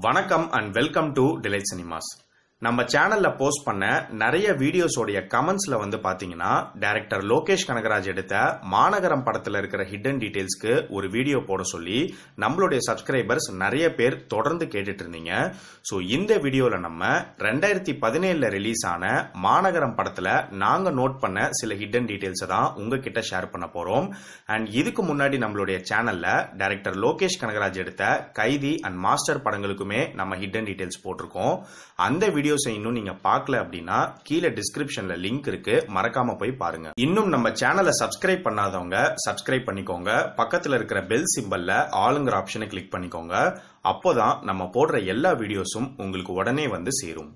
வணக்கம் and welcome to Delight Cinemas நம்ம சேனல்ல போஸ்ட் பண்ண நிறைய வீடியோஸோடைய கமெண்ட்ஸ்ல வந்து பாத்தீங்கன்னா டைரக்டர் லோகேஷ் கனகராஜ் எடுத்த மாநகரம் படத்துல இருக்கிற ஹிடன் டீடைல்ஸ்க்கு ஒரு வீடியோ போட சொல்லி நம்மளுடைய சப்ஸ்கிரைபர்ஸ் நிறைய பேர் தொடர்ந்து கேட்டுட்டு இருந்தீங்க ஸோ இந்த வீடியோல நம்ம ரெண்டாயிரத்தி பதினேழுல ரிலீஸ் ஆன மாநகரம் படத்துல நாங்க நோட் பண்ண சில ஹிடன் டீடைல்ஸை தான் உங்ககிட்ட ஷேர் பண்ண போறோம் அண்ட் இதுக்கு முன்னாடி நம்மளுடைய சேனல்ல டைரக்டர் லோகேஷ் கனகராஜ் எடுத்த கைதி அண்ட் மாஸ்டர் படங்களுக்குமே நம்ம ஹிடன் டீடைல்ஸ் போட்டிருக்கோம் அந்த வீடியோஸை இன்னும் நீங்க பார்க்கல அப்படின்னா கீழே டிஸ்கிரிப்ஷன்ல லிங்க் இருக்கு மறக்காம போய் பாருங்க இன்னும் நம்ம சேனலை சப்ஸ்கிரைப் பண்ணாதவங்க சப்ஸ்கிரைப் பண்ணிக்கோங்க பக்கத்துல இருக்கிற பெல் சிம்பல்ல ஆளுங்கிற ஆப்ஷனை கிளிக் பண்ணிக்கோங்க அப்போதான் நம்ம போடுற எல்லா வீடியோஸும் உங்களுக்கு உடனே வந்து சேரும்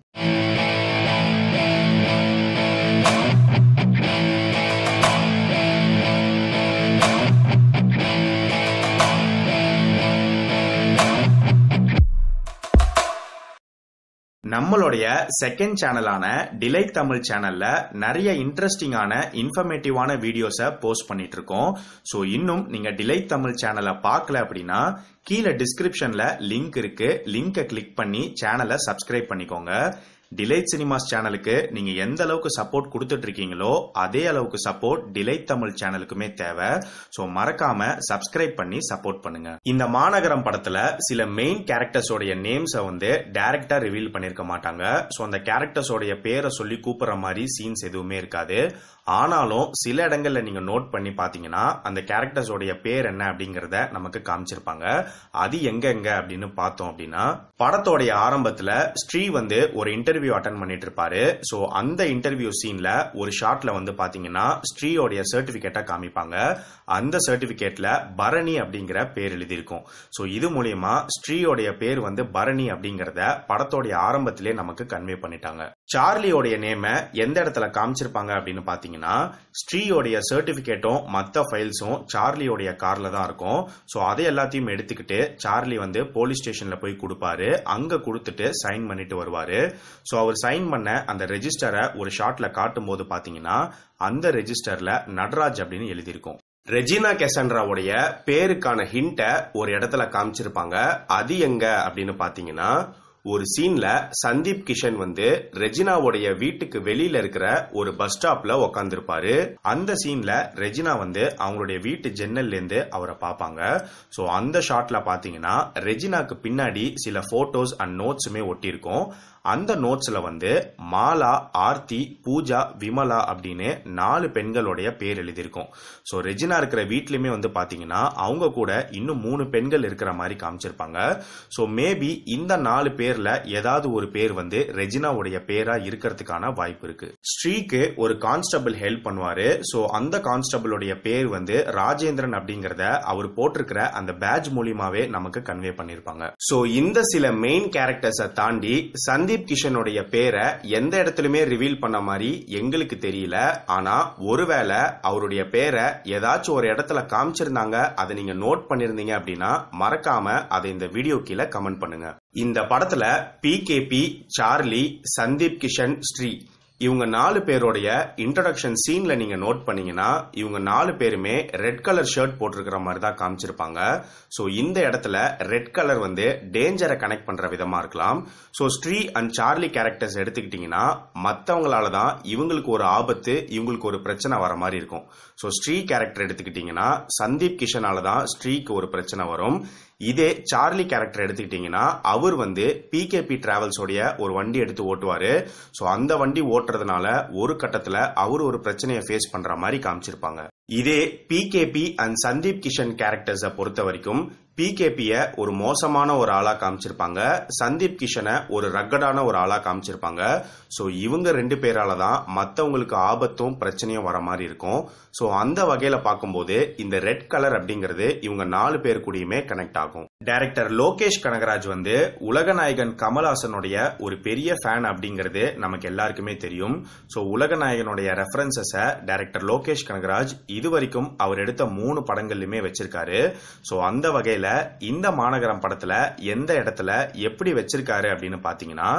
நம்மளுடைய செகண்ட் சேனலான டிலை தமிழ் சேனல்ல நிறைய இன்ட்ரெஸ்டிங்கான இன்ஃபர்மேட்டிவான வீடியோஸை போஸ்ட் பண்ணிட்டு இருக்கோம் ஸோ இன்னும் நீங்க டிலை தமிழ் சேனலை பார்க்கல அப்படின்னா கீழே டிஸ்கிரிப்ஷன்ல லிங்க் இருக்கு லிங்கை கிளிக் பண்ணி சேனலை சப்ஸ்கிரைப் பண்ணிக்கோங்க டிலைட் சினிமாஸ் சேனலுக்கு நீங்க எந்த அளவுக்கு சப்போர்ட் கொடுத்துட்டு இருக்கீங்களோ அதே அளவுக்கு சப்போர்ட் டிலைட் தமிழ் சேனலுக்குமே தேவை ஸோ மறக்காம சப்ஸ்கிரைப் பண்ணி சப்போர்ட் பண்ணுங்க இந்த மாநகரம் படத்துல சில மெயின் கேரக்டர்ஸோடைய நேம்ஸை வந்து டைரக்டா ரிவீல் பண்ணிருக்க மாட்டாங்க ஸோ அந்த கேரக்டர்ஸோடைய பேரை சொல்லி கூப்பிடுற மாதிரி சீன்ஸ் எதுவுமே இருக்காது ஆனாலும் சில இடங்கள்ல நீங்க நோட் பண்ணி பாத்தீங்கன்னா அந்த கேரக்டர்ஸோடைய பேர் என்ன அப்படிங்கறத நமக்கு காமிச்சிருப்பாங்க அது எங்க எங்க அப்படின்னு பார்த்தோம் அப்படின்னா படத்தோடைய ஆரம்பத்துல ஸ்ரீ வந்து ஒரு இன்டர்வியூ அட்டன் பண்ணிட்டு இருப்பாரு சோ அந்த இன்டர்வியூ சீன்ல ஒரு ஷாட்ல வந்து பாத்தீங்கன்னா ஸ்ரீயோடைய சர்டிபிகேட்டை காமிப்பாங்க அந்த சர்டிபிகேட்ல பரணி அப்படிங்கிற பேர் எழுதியிருக்கும் சோ இது மூலியமா ஸ்ரீயோடைய பேர் வந்து பரணி அப்படிங்கறத படத்தோடைய ஆரம்பத்திலே நமக்கு கன்வே பண்ணிட்டாங்க சார்லியோடைய நேம எந்த இடத்துல காமிச்சிருப்பாங்க அப்படின்னு பாத்தீங்கன்னா ஸ்ரீயோடைய சர்டிபிகேட்டும் மத்த ஃபைல்ஸும் சார்லியோடைய கார்ல தான் இருக்கும் சோ அதை எல்லாத்தையும் எடுத்துக்கிட்டு சார்லி வந்து போலீஸ் ஸ்டேஷன்ல போய் கொடுப்பாரு அங்க கொடுத்துட்டு சைன் பண்ணிட்டு வருவாரு சோ அவர் சைன் பண்ண அந்த ரெஜிஸ்டரை ஒரு ஷாட்ல காட்டும் போது பாத்தீங்கன்னா அந்த ரெஜிஸ்டர்ல நடராஜ் அப்படின்னு எழுதியிருக்கும் ரெஜினா கெசன்ட்ராவுடைய பேருக்கான ஹிண்ட ஒரு இடத்துல காமிச்சிருப்பாங்க அது எங்க அப்படின்னு பாத்தீங்கன்னா ஒரு சீன்ல சந்தீப் கிஷன் வந்து ரெஜினாவுடைய வீட்டுக்கு வெளியில இருக்கிற ஒரு பஸ் ஸ்டாப்ல உக்காந்துருப்பாரு அந்த சீன்ல ரெஜினா வந்து அவங்களுடைய வீட்டு ஜன்னல்ல இருந்து அவரை பார்ப்பாங்க சோ அந்த ஷாட்ல பாத்தீங்கன்னா ரெஜினாக்கு பின்னாடி சில போட்டோஸ் அண்ட் நோட்ஸுமே ஒட்டியிருக்கும் அந்த நோட்ஸ்ல வந்து மாலா ஆர்த்தி பூஜா விமலா அப்படின்னு நாலு பெண்களுடைய பேர் எழுதியிருக்கும் ஸோ ரெஜினா இருக்கிற வீட்லயுமே வந்து பாத்தீங்கன்னா அவங்க கூட இன்னும் மூணு பெண்கள் இருக்கிற மாதிரி காமிச்சிருப்பாங்க ஸோ மேபி இந்த நாலு பேர்ல ஏதாவது ஒரு பேர் வந்து ரெஜினாவுடைய பேரா இருக்கிறதுக்கான வாய்ப்பு இருக்கு ஸ்ரீக்கு ஒரு கான்ஸ்டபிள் ஹெல்ப் பண்ணுவாரு ஸோ அந்த கான்ஸ்டபிளுடைய பேர் வந்து ராஜேந்திரன் அப்படிங்கறத அவர் போட்டிருக்கிற அந்த பேட்ச் மூலியமாவே நமக்கு கன்வே பண்ணிருப்பாங்க ஸோ இந்த சில மெயின் கேரக்டர்ஸை தாண்டி சந்தீப் சந்தீப் கிஷனுடைய பேரை எந்த இடத்துலயுமே ரிவீல் பண்ண மாதிரி எங்களுக்கு தெரியல ஆனா ஒருவேளை அவருடைய பேரை ஏதாச்சும் ஒரு இடத்துல காமிச்சிருந்தாங்க அதை நீங்க நோட் பண்ணிருந்தீங்க அப்படின்னா மறக்காம அதை இந்த வீடியோ கீழே கமெண்ட் பண்ணுங்க இந்த படத்துல P K P Charlie Sandeep Kishan Sri இவங்க நாலு பேருடைய இன்ட்ரடக்ஷன் சீன்ல நீங்க நோட் பண்ணீங்கன்னா இவங்க நாலு பேருமே ரெட் கலர் ஷர்ட் போட்டிருக்கிற மாதிரி தான் காமிச்சிருப்பாங்க ஸோ இந்த இடத்துல ரெட் கலர் வந்து டேஞ்சரை கனெக்ட் பண்ற விதமா இருக்கலாம் so Sri and Charlie characters எடுத்துக்கிட்டீங்கன்னா மற்றவங்களால தான் இவங்களுக்கு ஒரு ஆபத்து இவங்களுக்கு ஒரு பிரச்சனை வர மாதிரி இருக்கும் ஸோ ஸ்ரீ கேரக்டர் எடுத்துக்கிட்டீங்கன்னா சந்தீப் கிஷனால தான் ஸ்ரீக்கு ஒரு பிரச்சனை வரும் இதே சார்லி கேரக்டர் எடுத்துக்கிட்டீங்கன்னா அவர் வந்து பிகேபி டிராவல்ஸோடைய ஒரு வண்டி எடுத்து ஓட்டுவாரு ஸோ அந்த வண்டி ஓட்டுறதுனால ஒரு கட்டத்துல அவர் ஒரு பிரச்சனையை ஃபேஸ் பண்ற மாதிரி காமிச்சிருப்பாங்க இதே பிகேபி அண்ட் சந்தீப் கிஷன் கேரக்டர்ஸை பொறுத்த வரைக்கும் பிகேபிய ஒரு மோசமான ஒரு ஆளா காமிச்சிருப்பாங்க சந்தீப் கிஷனை ஒரு ரக்கடான ஒரு ஆளா காமிச்சிருப்பாங்க ஸோ இவங்க ரெண்டு பேரால தான் மற்றவங்களுக்கு ஆபத்தும் பிரச்சனையும் வர மாதிரி இருக்கும் ஸோ அந்த வகையில பார்க்கும்போது இந்த ரெட் கலர் அப்படிங்கிறது இவங்க நாலு பேர் கூடயுமே கனெக்ட் ஆகும் டைரக்டர் லோகேஷ் கனகராஜ் வந்து உலகநாயகன் கமல்ஹாசனுடைய ஒரு பெரிய ஃபேன் அப்படிங்கிறது நமக்கு எல்லாருக்குமே தெரியும் ஸோ உலகநாயகனுடைய ரெஃபரன்சஸை டைரக்டர் லோகேஷ் கனகராஜ் இதுவரைக்கும் அவர் எடுத்த மூணு படங்கள்லயுமே வச்சிருக்காரு ஸோ அந்த வகையில இந்த மாநகரம் படத்துல எந்த இடத்துல எப்படி வச்சிருக்காரு அப்படின்னு பாத்தீங்கன்னா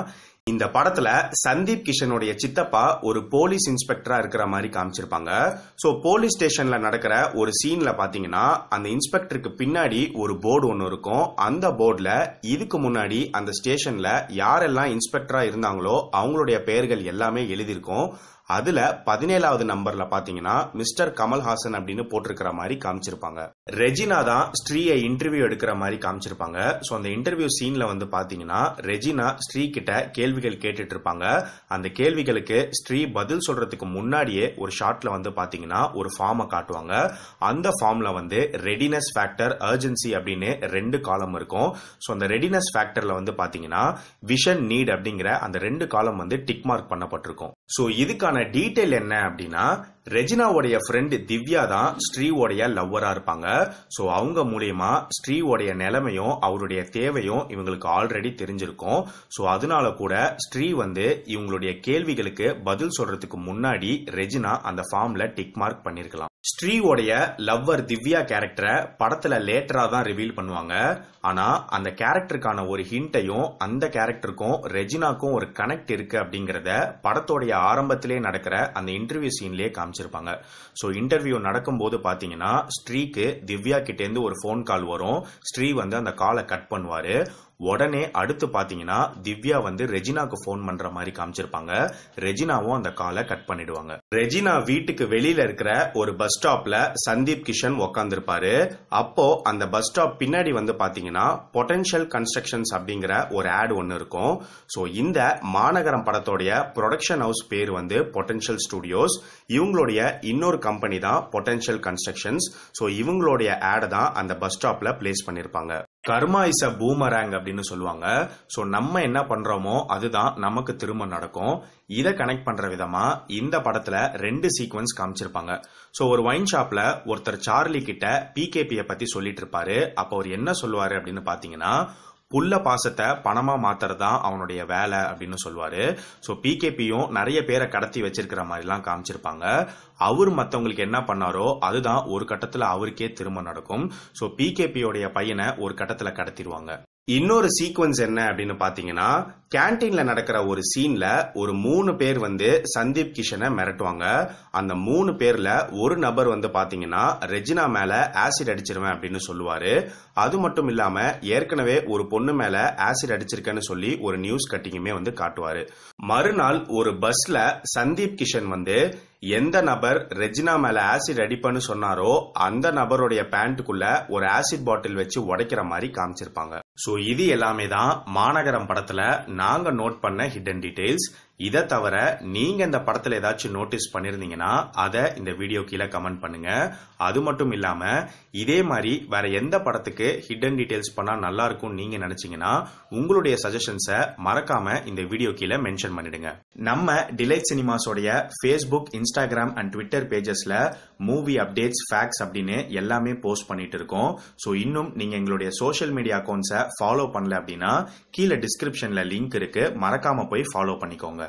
இந்த படத்துல சந்தீப் கிஷனுடைய சித்தப்பா ஒரு போலீஸ் இன்ஸ்பெக்டரா இருக்கிற மாதிரி காமிச்சிருப்பாங்க சோ போலீஸ் ஸ்டேஷன்ல நடக்கிற ஒரு சீன்ல பாத்தீங்கன்னா அந்த இன்ஸ்பெக்டருக்கு பின்னாடி ஒரு போர்டு ஒன்னு இருக்கும் அந்த போர்டுல இதுக்கு முன்னாடி அந்த ஸ்டேஷன்ல யாரெல்லாம் இன்ஸ்பெக்டரா இருந்தாங்களோ அவங்களுடைய பெயர்கள் எல்லாமே எழுதியிருக்கும் அதுல பதினேழாவது நம்பர்ல பாத்தீங்கன்னா மிஸ்டர் கமல்ஹாசன் அப்படின்னு போட்டிருக்கிற மாதிரி காமிச்சிருப்பாங்க ரெஜினா தான் ஸ்ரீயை இன்டர்வியூ எடுக்கிற மாதிரி காமிச்சிருப்பாங்க சோ அந்த இன்டர்வியூ சீன்ல வந்து பாத்தீங்கன்னா ரெஜினா ஸ்ரீ கிட்ட கேள்விகள் கேட்டுட்டு இருப்பாங்க அந்த கேள்விகளுக்கு ஸ்ரீ பதில் சொல்றதுக்கு முன்னாடியே ஒரு ஷார்ட்ல வந்து பாத்தீங்கன்னா ஒரு ஃபார்மை காட்டுவாங்க அந்த ஃபார்ம்ல வந்து ரெடினஸ் ஃபேக்டர் அர்ஜென்சி அப்படின்னு ரெண்டு காலம் இருக்கும் சோ அந்த ரெடினஸ் ஃபேக்டர்ல வந்து பாத்தீங்கன்னா விஷன் நீட் அப்படிங்கிற அந்த ரெண்டு காலம் வந்து டிக் மார்க் பண்ணப்பட்டிருக்கும் சோ இதுக்கான டீடைல் என்ன அப்படின்னா ரெஜினாவுடைய ஃப்ரெண்ட் திவ்யா தான் ஸ்ரீவோடைய லவ்வரா இருப்பாங்க சோ அவங்க மூலியமா ஸ்ரீவோடைய நிலைமையும் அவருடைய தேவையும் இவங்களுக்கு ஆல்ரெடி தெரிஞ்சிருக்கும் சோ அதனால கூட ஸ்ரீ வந்து இவங்களுடைய கேள்விகளுக்கு பதில் சொல்றதுக்கு முன்னாடி ரெஜினா அந்த ஃபார்ம்ல டிக் மார்க் பண்ணிருக்கலாம் ஸ்ரீவோடைய லவ்வர் திவ்யா கேரக்டரை படத்துல லேட்டரா தான் ரிவீல் பண்ணுவாங்க ஆனா அந்த கேரக்டருக்கான ஒரு ஹிண்ட்டையும் அந்த கேரக்டருக்கும் ரெஜினாக்கும் ஒரு கனெக்ட் இருக்கு அப்படிங்கறத படத்தோடைய ஆரம்பத்திலே நடக்கிற அந்த இன்டர்வியூ சீன்லயே காமிச்சிருப்பாங்க சோ இன்டர்வியூ நடக்கும்போது பாத்தீங்கன்னா ஸ்ரீக்கு திவ்யா கிட்ட இருந்து ஒரு ஃபோன் கால் வரும் ஸ்ரீ வந்து அந்த காலை கட் பண்ணுவாரு உடனே அடுத்து பாத்தீங்கன்னா திவ்யா வந்து ரெஜினாக்கு ஃபோன் பண்ற மாதிரி காமிச்சிருப்பாங்க ரெஜினாவும் அந்த காலை கட் பண்ணிடுவாங்க ரெஜினா வீட்டுக்கு வெளியில இருக்கிற ஒரு பஸ் ஸ்டாப்ல சந்தீப் கிஷன் உக்காந்துருப்பாரு அப்போ அந்த பஸ் ஸ்டாப் பின்னாடி வந்து பாத்தீங்கன்னா பொட்டன்ஷியல் கன்ஸ்ட்ரக்ஷன்ஸ் அப்படிங்கிற ஒரு ஆட் ஒன்னு இருக்கும் சோ இந்த மாநகரம் படத்தோடைய ப்ரொடக்ஷன் ஹவுஸ் பேர் வந்து பொட்டன்ஷியல் ஸ்டுடியோஸ் இவங்களுடைய இன்னொரு கம்பெனி தான் பொட்டன்ஷியல் கன்ஸ்ட்ரக்ஷன்ஸ் சோ இவங்களுடைய ஆடை தான் அந்த பஸ் ஸ்டாப்ல பிளேஸ் பண்ணிருப்பாங்க கர்மா இஸ் அ பூமராங் அப்படின்னு சொல்லுவாங்க சோ நம்ம என்ன பண்றோமோ அதுதான் நமக்கு திரும்ப நடக்கும் இதை கனெக்ட் பண்ற விதமா இந்த படத்துல ரெண்டு சீக்வன்ஸ் காமிச்சிருப்பாங்க சோ ஒரு ஒயின் ஷாப்ல ஒருத்தர் சார்லி கிட்ட பிகேபிய பத்தி சொல்லிட்டு இருப்பாரு அப்போ அவர் என்ன சொல்லுவாரு அப்படின்னு பாத்தீங்கன்னா புல்ல பாசத்தை பணமா மாத்துறதுதான் அவனுடைய வேலை அப்படின்னு சொல்லுவாரு சோ பிகேபியும் நிறைய பேரை கடத்தி வச்சிருக்கிற மாதிரி எல்லாம் காமிச்சிருப்பாங்க அவர் மத்தவங்களுக்கு என்ன பண்ணாரோ அதுதான் ஒரு கட்டத்துல அவருக்கே திரும்ப நடக்கும் சோ பிகேபியோடைய பையனை ஒரு கட்டத்துல கடத்திடுவாங்க இன்னொரு சீக்வன்ஸ் என்ன அப்படின்னு பாத்தீங்கன்னா கேன்டீன்ல நடக்கிற ஒரு சீன்ல ஒரு மூணு பேர் வந்து சந்தீப் கிஷனை மிரட்டுவாங்க அந்த மூணு பேர்ல ஒரு நபர் வந்து பாத்தீங்கன்னா ரெஜினா மேல ஆசிட் அடிச்சிருவேன் அப்படின்னு சொல்லுவாரு அது மட்டும் இல்லாம ஏற்கனவே ஒரு பொண்ணு மேல ஆசிட் அடிச்சிருக்கேன்னு சொல்லி ஒரு நியூஸ் கட்டிங்குமே வந்து காட்டுவாரு மறுநாள் ஒரு பஸ்ல சந்தீப் கிஷன் வந்து எந்த நபர் ரெஜினா மேல ஆசிட் அடிப்பேன்னு சொன்னாரோ அந்த நபருடைய பேண்ட்டுக்குள்ள ஒரு ஆசிட் பாட்டில் வச்சு உடைக்கிற மாதிரி காமிச்சிருப்பாங்க சோ இது எல்லாமே தான் மாநகரம் படத்துல நாங்க நோட் பண்ண ஹிடன் டீடைல்ஸ் இதை தவிர நீங்க இந்த படத்துல ஏதாச்சும் நோட்டீஸ் பண்ணிருந்தீங்கன்னா அதை இந்த வீடியோ கீழே கமெண்ட் பண்ணுங்க அது மட்டும் இல்லாம இதே மாதிரி வேற எந்த படத்துக்கு ஹிடன் டீடைல்ஸ் பண்ணா நல்லா இருக்கும் நீங்க நினைச்சீங்கன்னா உங்களுடைய சஜஷன்ஸை மறக்காம இந்த வீடியோ கீழே மென்ஷன் பண்ணிடுங்க நம்ம டிலைட் சினிமாஸோடைய ஃபேஸ்புக் இன்ஸ்டாகிராம் அண்ட் ட்விட்டர் பேஜஸ்ல மூவி அப்டேட்ஸ் ஃபேக்ஸ் அப்படின்னு எல்லாமே போஸ்ட் பண்ணிட்டு இருக்கோம் ஸோ இன்னும் நீங்க எங்களுடைய சோஷியல் மீடியா அக்கௌண்ட்ஸை ஃபாலோ பண்ணல அப்படின்னா கீழே டிஸ்கிரிப்ஷன்ல லிங்க் இருக்கு மறக்காம போய் ஃபாலோ பண்ணிக்கோங்க